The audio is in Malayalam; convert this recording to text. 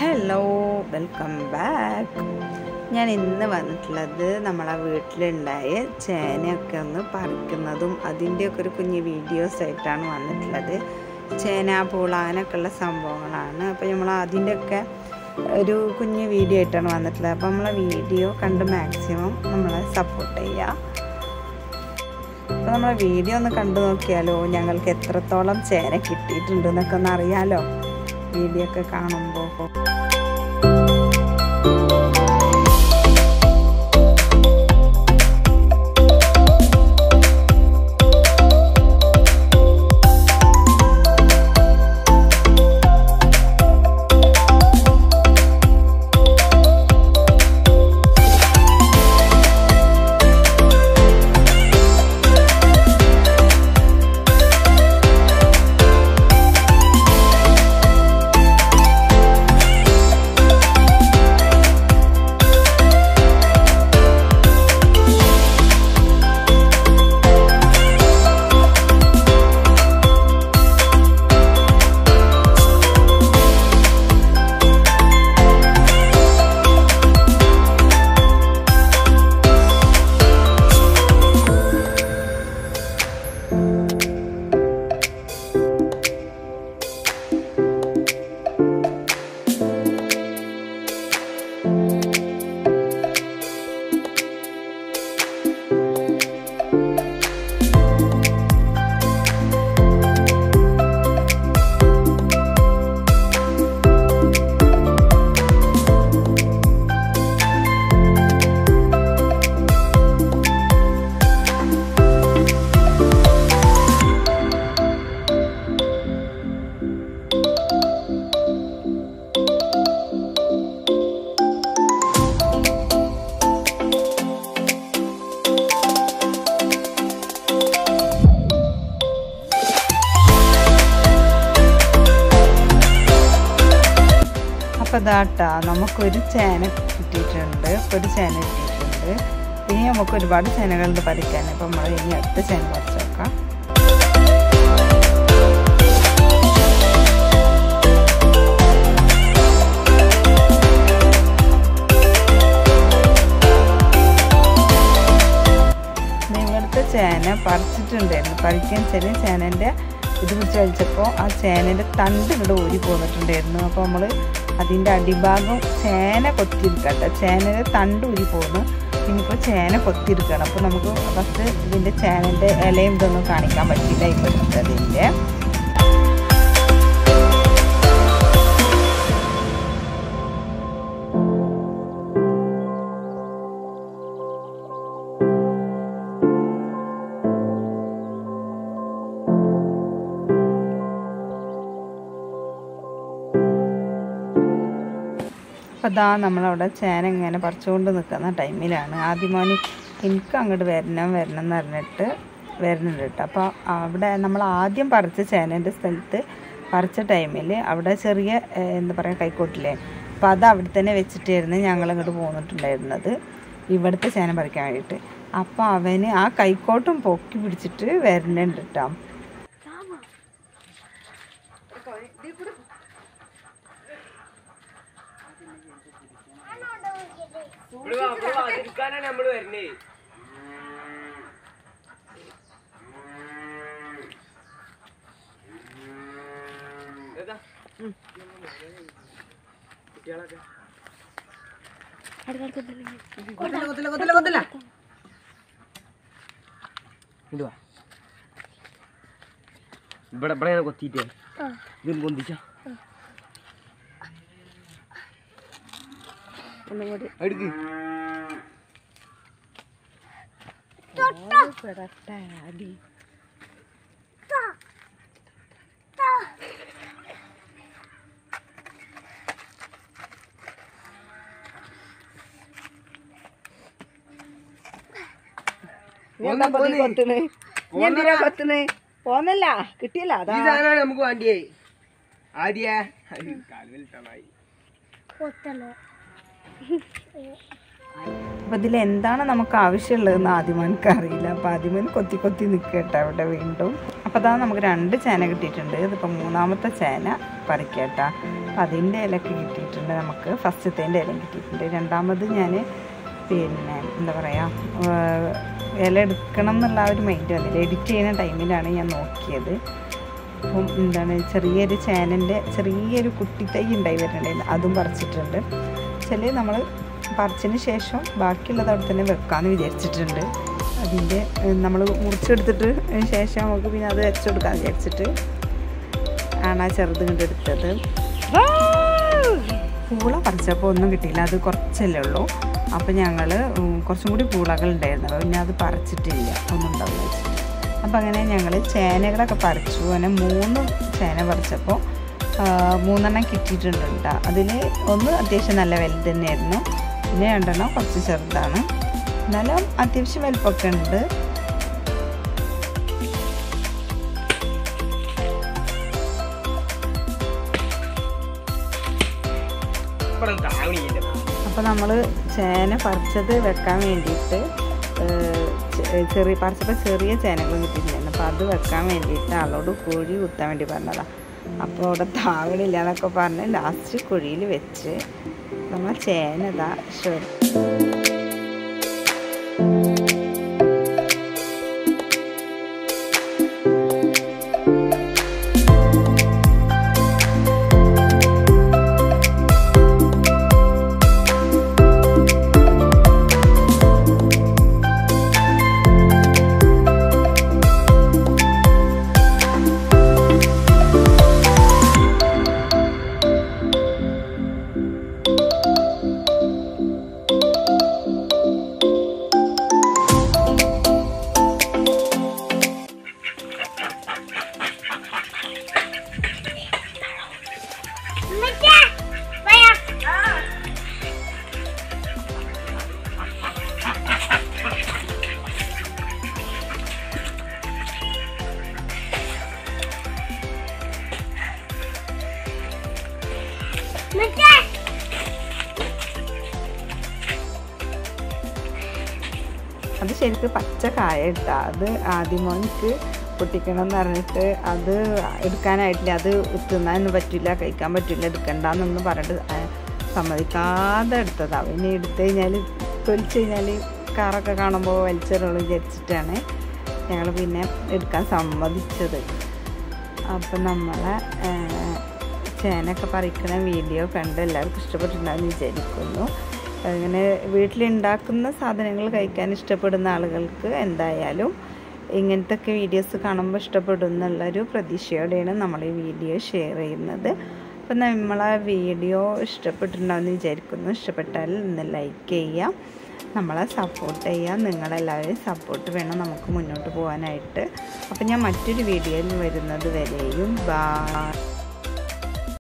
ഹലോ വെൽക്കം ബാക്ക് ഞാൻ ഇന്ന് വന്നിട്ടുള്ളത് നമ്മളെ വീട്ടിലുണ്ടായ ചേനയൊക്കെ ഒന്ന് പറിക്കുന്നതും അതിൻ്റെയൊക്കെ ഒരു കുഞ്ഞ് വീഡിയോസ് ആയിട്ടാണ് വന്നിട്ടുള്ളത് ചേന പൂള അങ്ങനെയൊക്കെ ഉള്ള സംഭവങ്ങളാണ് അപ്പോൾ നമ്മൾ അതിൻ്റെയൊക്കെ ഒരു കുഞ്ഞ് വീഡിയോ ആയിട്ടാണ് വന്നിട്ടുള്ളത് അപ്പോൾ നമ്മളെ വീഡിയോ കണ്ട് മാക്സിമം നമ്മളെ സപ്പോർട്ട് ചെയ്യുക അപ്പോൾ നമ്മളെ വീഡിയോ ഒന്ന് കണ്ടു നോക്കിയാലോ ഞങ്ങൾക്ക് എത്രത്തോളം ചേന കിട്ടിയിട്ടുണ്ട് എന്നൊക്കെ ഒന്ന് അറിയാലോ വീഡിയോ ഒക്കെ കാണുമ്പോൾ അപ്പോൾ ഇതാട്ടാ നമുക്കൊരു ചേന കിട്ടിയിട്ടുണ്ട് ഇപ്പോൾ ഒരു ചേന കിട്ടിയിട്ടുണ്ട് ഇനി നമുക്ക് ഒരുപാട് ചേനകളുണ്ട് പറിക്കാൻ അപ്പോൾ നമ്മൾ ഇനി അടുത്ത ചേന പറിച്ച് നോക്കാം ഇവിടുത്തെ ചേന പറിച്ചിട്ടുണ്ടായിരുന്നു പറിക്കാൻ ചെറിയ ചേനൻ്റെ ഇത് പിടിച്ച് വലിച്ചപ്പോൾ ആ ചേനൻ്റെ തണ്ട് ഇവിടെ ഊരി പോന്നിട്ടുണ്ടായിരുന്നു അപ്പോൾ നമ്മൾ അതിൻ്റെ അടിഭാഗം ചേന കൊത്തിയെടുക്കട്ടെ ചേനയുടെ തണ്ട് ഊരി പോകുന്നു ഇനിയിപ്പോൾ ചേന കൊത്തിയെടുക്കണം അപ്പോൾ നമുക്ക് ഫസ്റ്റ് ഇതിൻ്റെ ചേനൻ്റെ ഇലയും ഇതൊന്നും കാണിക്കാൻ പറ്റില്ല ഇപ്പോഴത്തെ അതിൻ്റെ അപ്പോൾ അതാ നമ്മളവിടെ ചേന ഇങ്ങനെ പറിച്ചുകൊണ്ട് നിൽക്കുന്ന ടൈമിലാണ് ആദ്യമോന് എനിക്ക് അങ്ങോട്ട് വരണം വരണം എന്ന് പറഞ്ഞിട്ട് വരുന്നുണ്ട് കേട്ടോ അപ്പോൾ അവിടെ നമ്മൾ ആദ്യം പറിച്ച ചേനേൻ്റെ സ്ഥലത്ത് പറിച്ച ടൈമിൽ അവിടെ ചെറിയ ഏഹ്, എന്താ പറയുക കൈക്കോട്ടില്ലേ അപ്പോൾ അത് അവിടെ തന്നെ വെച്ചിട്ടായിരുന്നു ഞങ്ങൾ ഇങ്ങോട്ട് പോന്നിട്ടുണ്ടായിരുന്നത് ഇവിടുത്തെ ചേന പറിക്കാൻ വേണ്ടിയിട്ട് അപ്പോൾ അവന് ആ കൈക്കോട്ടും പൊക്കി പിടിച്ചിട്ട് വരുന്നുണ്ട് കേട്ടോ അതിരിക്കാനാണ് നമ്മള് വരുന്നേ ഏതാ? കുട്ടികളൊക്കെ ഇടുവാ ഇവിടെ ഇവിടെ കൊത്തിട്ടേ ഇത് പൊന്തിച്ച എടുക്ക് എന്താ പൊതി കൊത്തുണ്? നീ എന്തിനാ കൊത്തുണ്? പോന്നല്ല കിട്ടിയല്ല അതാ ഈ സാധനമാണ് നമുക്ക് വേണ്ടിയേ ആദ്യ കാൽവലിട്ടായി അപ്പോൾ ഇതിൽ എന്താണ് നമുക്ക് ആവശ്യമുള്ളതെന്ന് ആദ്യമനക്ക് അറിയില്ല അപ്പോൾ ആദ്യമൻ കൊത്തി കൊത്തി നിൽക്കട്ടെ അവിടെ വീണ്ടും അപ്പോൾ അതാ നമുക്ക് രണ്ട് ചേന കിട്ടിയിട്ടുണ്ട് ഇതിപ്പോൾ മൂന്നാമത്തെ ചേന പറിക്കട്ട അപ്പം അതിൻ്റെ ഇലക്ക് കിട്ടിയിട്ടുണ്ട് നമുക്ക് ഫസ്റ്റത്തേൻ്റെ ഇല കിട്ടിയിട്ടുണ്ട് രണ്ടാമത് ഞാൻ പിന്നെ എന്താ പറയുക ഇല എടുക്കണം എന്നുള്ള ആ ഒരു മൈൻഡ് വന്നില്ല എഡിറ്റ് ചെയ്യുന്ന ടൈമിലാണ് ഞാൻ നോക്കിയത് അപ്പം എന്താണ് ചെറിയൊരു ചേനൻ്റെ ചെറിയൊരു കുട്ടിത്തൈ ഉണ്ടായി വരുന്നുണ്ടായിരുന്നു അതും പറിച്ചിട്ടുണ്ട് ചില നമ്മൾ പറിച്ചതിന് ശേഷം ബാക്കിയുള്ളത് അവിടെ തന്നെ വെക്കാമെന്ന് വിചാരിച്ചിട്ടുണ്ട് അതിൻ്റെ നമ്മൾ മുറിച്ചെടുത്തിട്ട് ശേഷം നമുക്ക് പിന്നെ അത് വെച്ചെടുക്കാമെന്ന് വിചാരിച്ചിട്ട് ആണ് ആ ചെറുത് കണ്ടെടുത്തത് പൂള പറിച്ചപ്പോൾ ഒന്നും കിട്ടിയില്ല അത് കുറച്ചല്ലേ ഉള്ളൂ അപ്പോൾ ഞങ്ങൾ കുറച്ചും കൂടി പൂളകൾ ഉണ്ടായിരുന്നു അപ്പോൾ പിന്നെ അത് പറിച്ചിട്ടില്ല ഒന്നും ഉണ്ടാവില്ല വെച്ചിട്ട് അപ്പോൾ അങ്ങനെ ഞങ്ങൾ ചേനകളൊക്കെ പറിച്ചു അങ്ങനെ മൂന്ന് ചേന പറിച്ചപ്പോൾ ആ, മൂന്നെണ്ണം കിട്ടിയിട്ടുണ്ട് കേട്ടോ അതിൽ ഒന്ന് അത്യാവശ്യം നല്ല വലുത് തന്നെയായിരുന്നു പിന്നെ രണ്ടെണ്ണം കുറച്ച് ചെറുതാണ് എന്നാലും അത്യാവശ്യം വലുപ്പമൊക്കെ ഉണ്ട് ഇവിടെ താവണിയില്ല അപ്പോൾ നമ്മൾ ചേന പറിച്ചത് വെക്കാൻ വേണ്ടിയിട്ട് ഏഹ്, ചെ- ചെറിയ പറിച്ചപ്പോൾ ചെറിയ ചേനകൾ കിട്ടിയിട്ടുണ്ടായിരുന്നു അപ്പോൾ അത് വെക്കാൻ വേണ്ടിയിട്ട് ആളോട് കുഴി കുത്താൻ വേണ്ടി പറഞ്ഞതാണ് അപ്പോൾ അവിടെ താവണില്ല എന്നൊക്കെ പറഞ്ഞ് ലാസ്റ്റ് കുഴിയിൽ വെച്ച് നമ്മൾ ചേന ഇതാ ഷുവർ അത് ശരിക്കും പച്ച കായ ഇട്ടാ അത് ആദ്യമോനിക്ക് പൊട്ടിക്കണം എന്ന് പറഞ്ഞിട്ട് അത് എടുക്കാനായിട്ടില്ല അത് തിന്നാനൊന്നും പറ്റില്ല കഴിക്കാൻ പറ്റില്ല എടുക്കണ്ടെന്നൊന്നും പറഞ്ഞിട്ട് ആ, സമ്മതിക്കാതെ എടുത്തതാണ് പിന്നെ എടുത്തു കഴിഞ്ഞാൽ തൊലിച്ച് കഴിഞ്ഞാൽ കാറൊക്കെ കാണുമ്പോൾ വലിച്ചെറുകൾ വിചാരിച്ചിട്ടാണ് ഞങ്ങൾ പിന്നെ എടുക്കാൻ സമ്മതിച്ചത് അപ്പം നമ്മളെ ആ, ചേനയൊക്കെ പറിക്കുന്ന വീഡിയോ കണ്ട് എല്ലാവർക്കും ഇഷ്ടപ്പെട്ടിട്ടുണ്ടാകുമെന്ന് വിചാരിക്കുന്നു അങ്ങനെ വീട്ടിലുണ്ടാക്കുന്ന സാധനങ്ങൾ കഴിക്കാൻ ഇഷ്ടപ്പെടുന്ന ആളുകൾക്ക് എന്തായാലും ഇങ്ങനത്തെ ഒക്കെ വീഡിയോസ് കാണുമ്പോൾ ഇഷ്ടപ്പെടും എന്നുള്ളൊരു പ്രതീക്ഷയോടെയാണ് നമ്മൾ ഈ വീഡിയോ ഷെയർ ചെയ്യുന്നത് അപ്പം നമ്മളെ വീഡിയോ ഇഷ്ടപ്പെട്ടിട്ടുണ്ടാവുമെന്ന് വിചാരിക്കുന്നു ഇഷ്ടപ്പെട്ടാൽ ഒന്ന് ലൈക്ക് ചെയ്യുക നമ്മളെ സപ്പോർട്ട് ചെയ്യുക നിങ്ങളെല്ലാവരെയും സപ്പോർട്ട് വേണം നമുക്ക് മുന്നോട്ട് പോകാനായിട്ട് അപ്പം ഞാൻ മറ്റൊരു വീഡിയോയിൽ വരുന്നത് വരെയും ബാ